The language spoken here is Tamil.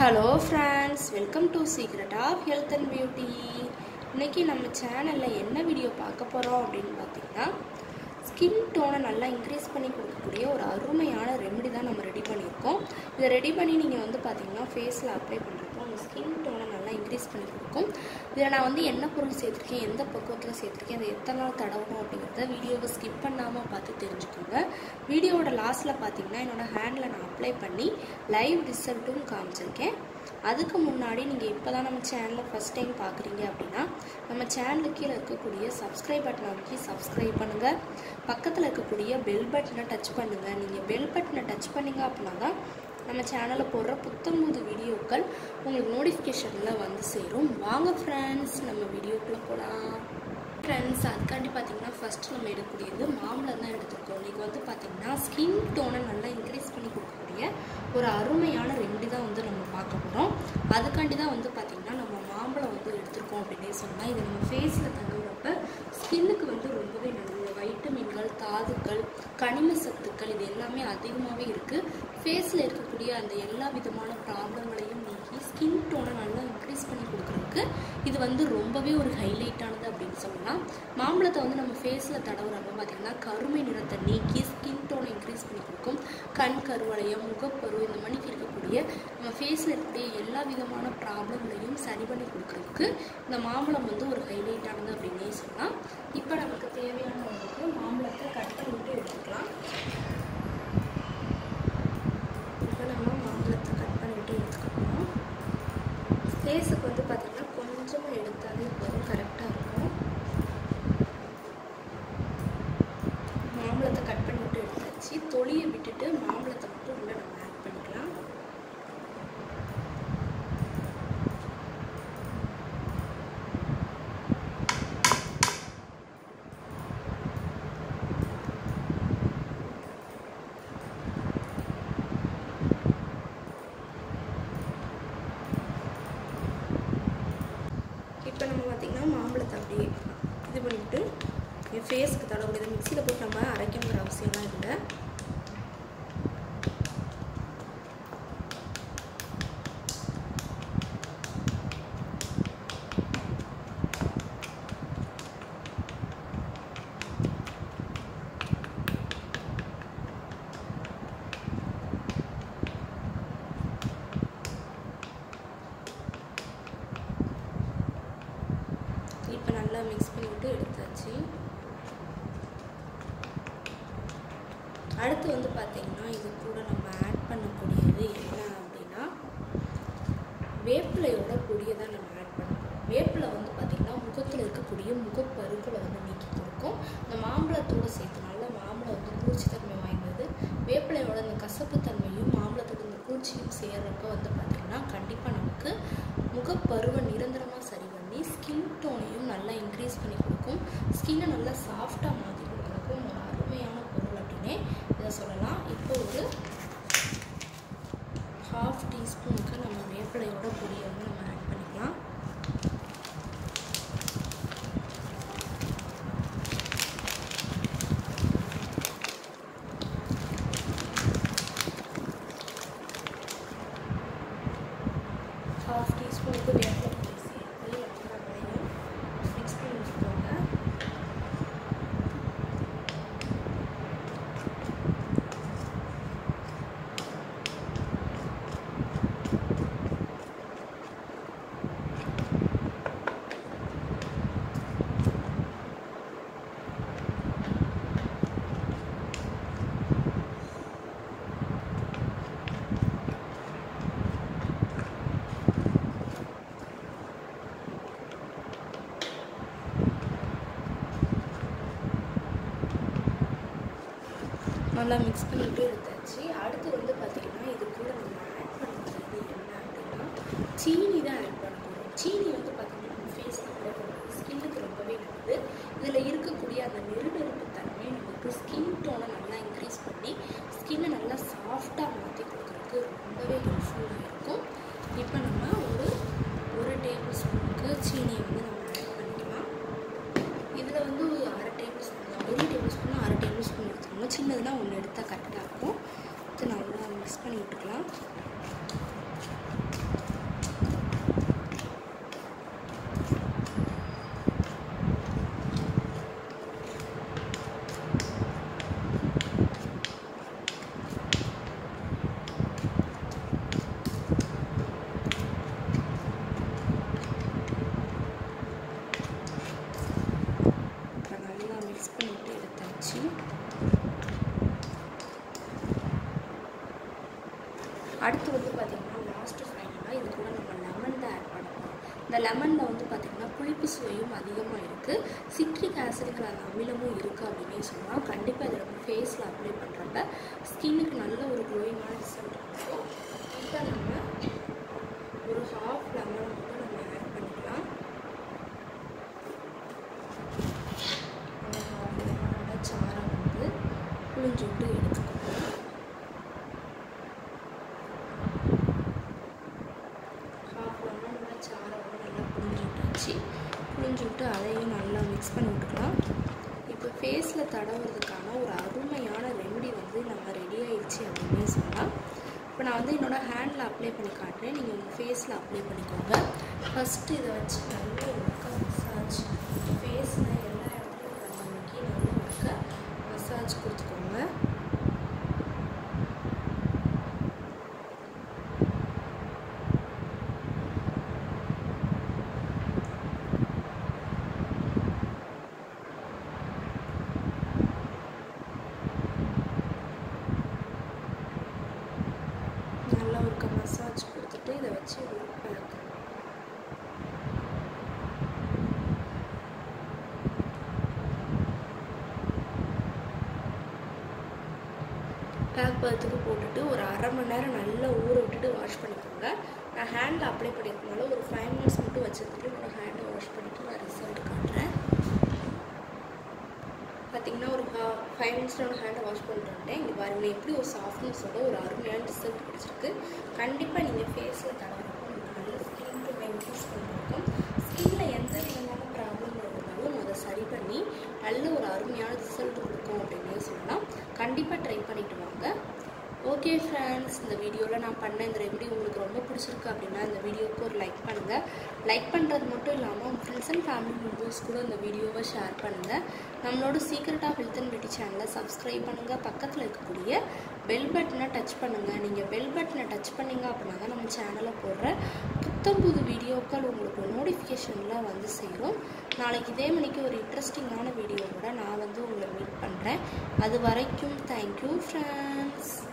hello friends welcome to secret of health and beauty இன்னைக்கு நம்ம சேனலில் என்ன வீடியோ பார்க்க போகிறோம் அப்படின்னு பார்த்தீங்கன்னா ஸ்கின் டோனை நல்லா இன்க்ரீஸ் பண்ணி கொடுக்கக்கூடிய ஒரு அருமையான ரெமெடி தான் நம்ம ரெடி பண்ணியிருக்கோம் இதை ரெடி பண்ணி நீங்கள் வந்து பார்த்தீங்கன்னா ஃபேஸில் அப்ளை பண்ணுறப்போ உங்கள் ஸ்கின் டோனை நல்லா இன்க்ரீஸ் பண்ணி கொடுக்கும் இதில் நான் வந்து என்ன பொருள் சேர்த்துருக்கேன் எந்த பக்குவத்தில் சேர்த்துருக்கேன் அதை எத்தனை நாள் தடவணும் அப்படிங்கிறத வீடியோவை ஸ்கிப் பண்ணாமல் பார்த்து தெரிஞ்சுக்கோங்க வீடியோவோட லாஸ்ட்டில் பார்த்தீங்கன்னா என்னோட ஹேண்டில் நான் அப்ளை பண்ணி லைவ் ரிசல்ட்டும் காமிச்சிருக்கேன் அதுக்கு முன்னாடி நீங்கள் இப்போ தான் நம்ம சேனலை ஃபஸ்ட் டைம் பார்க்குறீங்க அப்படின்னா நம்ம சேனலுக்கு கீழே இருக்கக்கூடிய சப்ஸ்கிரைப் பட்டனை அமைக்கி சப்ஸ்கிரைப் பண்ணுங்கள் பக்கத்தில் இருக்கக்கூடிய பெல் பட்டனை டச் பண்ணுங்கள் நீங்கள் பெல் பட்டனை டச் பண்ணீங்க அப்படின்னா தான் நம்ம சேனலில் போடுற புத்தம்புது வீடியோக்கள் உங்களுக்கு நோட்டிஃபிகேஷனில் வந்து சேரும் வாங்க ஃப்ரெண்ட்ஸ் நம்ம வீடியோக்குள்ளே போகலாம் ஃப்ரெண்ட்ஸ் அதுக்காண்டி பார்த்தீங்கன்னா ஃபஸ்ட்டு நம்ம எடுக்கக்கூடியது மாம்பழம் தான் எடுத்துருக்கோம் இன்றைக்கி வந்து பார்த்தீங்கன்னா ஸ்கின் டோனை நல்லா இன்க்ரீஸ் பண்ணி கொடுக்கக்கூடிய ஒரு அருமையான ரெண்டு தான் வந்து நம்ம பார்க்க போகிறோம் அதுக்காண்டி தான் வந்து பார்த்திங்கன்னா நம்ம மாம்பழம் வந்து எடுத்திருக்கோம் அப்படின்னே சொன்னால் இது நம்ம ஃபேஸில் தங்குறப்ப ஸ்கின்னுக்கு வந்து ரொம்பவே நல்லது வைட்டமின்கள் தாதுக்கள் கனிம சத்துக்கள் இது எல்லாமே அதிகமாகவே இருக்குது ஃபேஸில் இருக்கக்கூடிய அந்த எல்லா விதமான ப்ராப்ளங்களையும் நீக்கி ஸ்கின் டோனை நல்லா இன்க்ரீஸ் பண்ணி கொடுக்குறதுக்கு இது வந்து ரொம்பவே ஒரு ஹைலைட்டானது அப்படின்னு சொல்லலாம் மாம்பழத்தை வந்து நம்ம ஃபேஸில் தடவுறப்ப பார்த்திங்கன்னா கருமை நிறத்தை நீக்கி ஸ்கின் டோனை இன்க்ரீஸ் பண்ணி கொடுக்கும் கண் கருவளையம் முகப்பரு இந்த மணிக்கு இருக்கக்கூடிய நம்ம ஃபேஸில் இருக்கக்கூடிய எல்லா விதமான ப்ராப்ளங்களையும் சரி பண்ணி கொடுக்குறதுக்கு இந்த மாம்பழம் வந்து ஒரு ஹைலைட்டானது அப்படின்னே சொல்லலாம் இப்போ நமக்கு தேவையான அளவுக்கு மாம்பழத்தை கட் பண்ணிட்டு எடுத்துக்கலாம் இப்போ நம்ம மாம்பழத்தை கட் பண்ணிட்டு எடுத்துக்கணும் ஃபேஸுக்கு வந்து பார்த்திங்கன்னா கொஞ்சமாக எடுத்தாலே போதும் கரெக்டாக இருக்கும் மாம்பழத்தை கட் பண்ணிவிட்டு எடுத்தாச்சு தொலியை விட்டுட்டு மாம்பழத்தை மட்டும் உள்ள நம்ம ஆட் பண்ணிக்கலாம் இப்போ நம்ம பார்த்திங்கன்னா மாம்பழத்தை அப்படியே இது பண்ணிவிட்டு என் ஃபேஸ்க்கு தடவுடையது மிக்சியில் போட்டு நம்ம அரைக்கணுங்கிற அவசியம்லாம் இல்லை இப்போ நல்லா மிக்ஸ் பண்ணிவிட்டு எடுத்தாச்சு அடுத்து வந்து பார்த்திங்கன்னா இது கூட நம்ம ஆட் பண்ணக்கூடியது என்ன அப்படின்னா வேப்பிலையோட பொடியை தான் நம்ம ஆட் பண்ணுறோம் வேப்பிலை வந்து பார்த்திங்கன்னா முகத்தில் இருக்கக்கூடிய முகப்பருக்களை வந்து நீக்கி கொடுக்கும் இந்த மாம்பழத்தோடு சேர்த்தனால மாம்பழம் வந்து பூச்சித்தன்மை வாய்ந்தது வேப்பிலையோட இந்த கசப்பு தன்மையும் மாம்பழத்தோட இந்த பூச்சியும் சேர்றப்ப வந்து பார்த்திங்கன்னா கண்டிப்பாக நமக்கு முகப்பருவை நிரந்தரமாக சரி பண்ணி ஸ்கின் டோனையும் நல்லா இன்க்ரீஸ் பண்ணி கொடுக்கும் ஸ்கின்னை நல்லா சாஃப்டாக மாற்றி கொடுக்குறதுக்கும் ஒரு அருமையான பொருள் அப்படின்னே இதை சொல்லலாம் இப்போ ஒரு ஹாஃப் டீஸ்பூனுக்கு நம்ம வேப்பிலையோட பொடியை வந்து நம்ம ஆட் பண்ணிக்கலாம் ஹாஃப் டீஸ்பூனுக்கு வேப்பிலை பொடி சேர்த்து எல்லா வேலையும் மிக்ஸ் பண்ணி வச்சுக்கோங்க நல்லா மிக்ஸ் பண்ணிட்டு எடுத்தாச்சு அடுத்து வந்து பார்த்திங்கன்னா இது கூட நம்ம ஆட் பண்ண போகிறது என்ன அப்படின்னா சீனி தான் ஆட் பண்ண போகிறோம் சீனி வந்து பார்த்திங்கன்னா நம்ம ஃபேஸில் அப்ளை பண்ணுறது ஸ்கின்னுக்கு ரொம்பவே நல்லது இதில் இருக்கக்கூடிய அந்த நெருநெருப்பு தன்மை நமக்கு ஸ்கின் டோனை நல்லா இன்க்ரீஸ் பண்ணி ஸ்கின்னை நல்லா சாஃப்டாக மாற்றி கொடுக்குறதுக்கு ரொம்பவே யூஸ்ஃபுல்லாக இருக்கும் இப்போ நம்ம ஒரு ஒரு டேபிள் ஸ்பூனுக்கு சீனியை வந்து நம்ம ஆட் பண்ணிக்கலாம் இதில் வந்து ஒரு அரை டேபிள் ஸ்பூன் பெரிய டேபிள் ஸ்பூன் அரை டேபிள் ஸ்பூன் எடுத்துக்கோங்க சின்னதுனா ஒன்று எடுத்தால் கரெக்டாக இருக்கும் இது நல்லா மிக்ஸ் பண்ணி விட்டுக்கலாம் அடுத்து வந்து பார்த்திங்கன்னா லாஸ்ட்டு ஃபைனலாக இது கூட நம்ம லெமன் தான் ஆட் பண்ண போகிறோம் இந்த லெமனில் வந்து பார்த்திங்கன்னா புளிப்பு சுவையும் அதிகமாக இருக்குது சிட்ரிக் ஆசிடுங்கிற அந்த அமிலமும் இருக்குது அப்படின்னே சொல்லலாம் கண்டிப்பாக இதை நம்ம ஃபேஸில் அப்ளை பண்ணுறப்ப ஸ்கின்னுக்கு நல்ல ஒரு க்ளோயிங்கான ரிசல்ட் இருக்கும் இப்போ நம்ம ஒரு ஹாஃப் லெமனை மட்டும் நம்ம ஆட் பண்ணிக்கலாம் அந்த ஹாஃப் லெமனோட சாரை வந்து புளிஞ்சு விட்டு எடுத்துக்கணும் ஹாஃப் லெமனோட சாரை வந்து நல்லா புளிஞ்சு விட்டாச்சு புளிஞ்சு விட்டு அதையும் நல்லா மிக்ஸ் பண்ணி விட்டுக்கலாம் இப்போ ஃபேஸில் தடவுறதுக்கான ஒரு அருமையான ரெமெடி வந்து நம்ம ரெடி ஆயிடுச்சு அப்படின்னே சொல்லலாம் இப்போ நான் வந்து என்னோடய ஹேண்டில் அப்ளை பண்ணி காட்டுறேன் நீங்கள் உங்கள் ஃபேஸில் அப்ளை பண்ணிக்கோங்க ஃபஸ்ட்டு இதை வச்சு நல்ல ஒருக்க மசாஜ் ஃபேஸில் எல்லா இடத்துலையும் நமக்கு நல்ல ஒருக்க மசாஜ் கொடுத்துக்கோங்க நல்லா ஒருக்க மசாஜ் கொடுத்துட்டு இதை வச்சு ஒரு பேக் பேக் பதத்துக்கு போட்டுட்டு ஒரு அரை மணி நேரம் நல்லா ஊற விட்டுட்டு வாஷ் பண்ணிக்கோங்க நான் ஹேண்டில் அப்ளை பண்ணியிருக்கனால ஒரு ஃபைவ் மினிட்ஸ் மட்டும் வச்சுருந்துட்டு என்னோட ஹேண்டை வாஷ் பண்ணிவிட்டு நான் ரிசல்ட் காட்டுறேன் பார்த்தீங்கன்னா ஒரு ஃபைவ் மினிட்ஸில் நான் ஹேண்டை வாஷ் பண்ணிட்டு வந்துட்டேன் இங்கே பாருங்க எப்படி ஒரு சாஃப்ட்னஸோட ஒரு அருமையான ரிசல்ட் கிடச்சிருக்கு கண்டிப்பாக நீங்கள் ஃபேஸில் தடவுறப்போ உங்களுக்கு நல்ல ஸ்கின் இன்க்ரீஸ் பண்ணிருக்கும் ஸ்கின்னில் எந்த விதமான ப்ராப்ளம் இருந்தாலும் அதை சரி பண்ணி நல்ல ஒரு அருமையான ரிசல்ட் கொடுக்கும் அப்படின்னே சொல்லலாம் கண்டிப்பாக ட்ரை பண்ணிட்டு வாங்க ஓகே ஃப்ரெண்ட்ஸ் இந்த வீடியோவில் நான் பண்ண இந்த ரெமெடி உங்களுக்கு ரொம்ப பிடிச்சிருக்கு அப்படின்னா இந்த வீடியோவுக்கு ஒரு லைக் பண்ணுங்கள் லைக் பண்ணுறது மட்டும் இல்லாமல் உங்கள் ஃப்ரெண்ட்ஸ் அண்ட் ஃபேமிலி மெம்பர்ஸ் கூட இந்த வீடியோவை ஷேர் பண்ணுங்கள் நம்மளோட secret of health and beauty சேனலை சப்ஸ்கிரைப் பண்ணுங்கள் பக்கத்தில் இருக்கக்கூடிய பெல் பட்டனை டச் பண்ணுங்கள் நீங்கள் பெல் பட்டனை டச் பண்ணிங்க அப்படின்னா தான் நம்ம சேனலில் போடுற புத்தம் புது வீடியோக்கள் உங்களுக்கு நோட்டிஃபிகேஷனில் வந்து சேரும் நாளைக்கு இதே மணிக்கு ஒரு இன்ட்ரெஸ்டிங்கான வீடியோவோட நான் வந்து உங்களை மீட் பண்ணுறேன் அது வரைக்கும் தேங்க்யூ ஃப்ரெண்ட்ஸ்